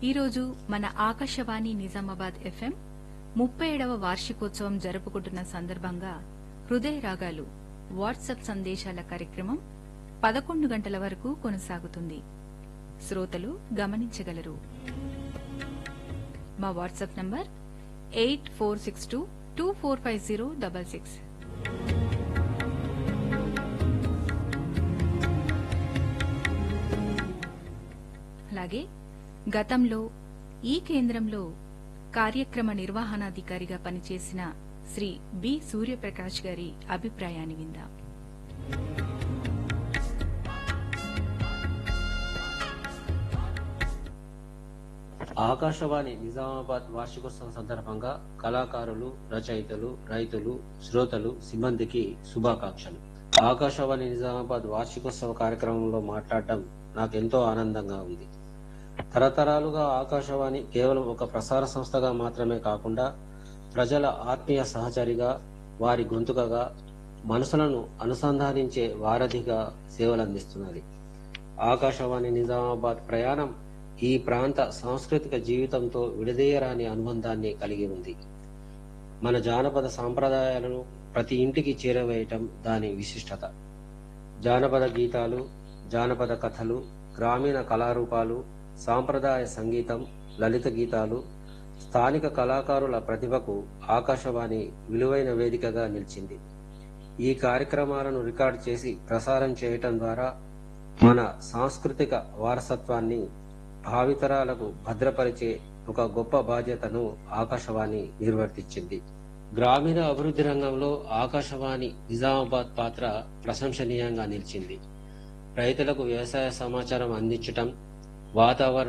ఈరోజు మన ఆకాశవాణి నిజామాబాద్ ఎఫ్ఎం ముప్పై ఏడవ వార్షికోత్సవం జరుపుకుంటున్న సందర్భంగా హృదయ రాగాలు వాట్సాప్ సందేశాల కార్యక్రమం పదకొండు గంటల వరకు కొనసాగుతుంది శ్రోతలు గమనించగలరు మా WhatsApp number eight four six two two four five zero double six అలాగే గతంలో ఈ కేంద్రంలో కార్యక్రమ నిర్వహణాధికారిగా పనిచేసిన శ్రీ బి సూర్యప్రకాష్ గారి అభిప్రాయాన్ని విందాం ఆకాశవాణి నిజామాబాద్ వార్షికోత్సవం సందర్భంగా కళాకారులు రచయితలు రైతులు శ్రోతలు సిబ్బందికి శుభాకాంక్షలు ఆకాశవాణి నిజామాబాద్ వార్షికోత్సవ కార్యక్రమంలో మాట్లాడటం నాకెంతో ఆనందంగా ఉంది తరతరాలుగా ఆకాశవాణి కేవలం ఒక ప్రసార సంస్థగా మాత్రమే కాకుండా ప్రజల ఆత్మీయ సహచరిగా వారి గొంతుకగా మనసులను అనుసంధానించే వారధిగా సేవలందిస్తున్నది ఆకాశవాణి నిజామాబాద్ ప్రయాణం ఈ ప్రాంత సాంస్కృతిక జీవితంతో విడదీయరాని అనుబంధాన్ని కలిగి ఉంది మన జానపద సాంప్రదాయాలను ప్రతి ఇంటికి చేరవేయటం దాని విశిష్టత జానపద గీతాలు జానపద కథలు గ్రామీణ కళారూపాలు సాంప్రదాయ సంగీతం లలిత గీతాలు స్థానిక కళాకారుల ప్రతిభకు ఆకాశవాణి విలువైన వేదికగా నిలిచింది ఈ కార్యక్రమాలను రికార్డు చేసి ప్రసారం చేయటం ద్వారా మన సాంస్కృతిక వారసత్వాన్ని భావితరాలకు భద్రపరిచే ఒక గొప్ప బాధ్యతను ఆకాశవాణి నిర్వర్తించింది గ్రామీణ అభివృద్ధి రంగంలో ఆకాశవాణి నిజామాబాద్ పాత్ర ప్రశంసనీయంగా నిలిచింది రైతులకు వ్యవసాయ సమాచారం అందించటం వాతావరణ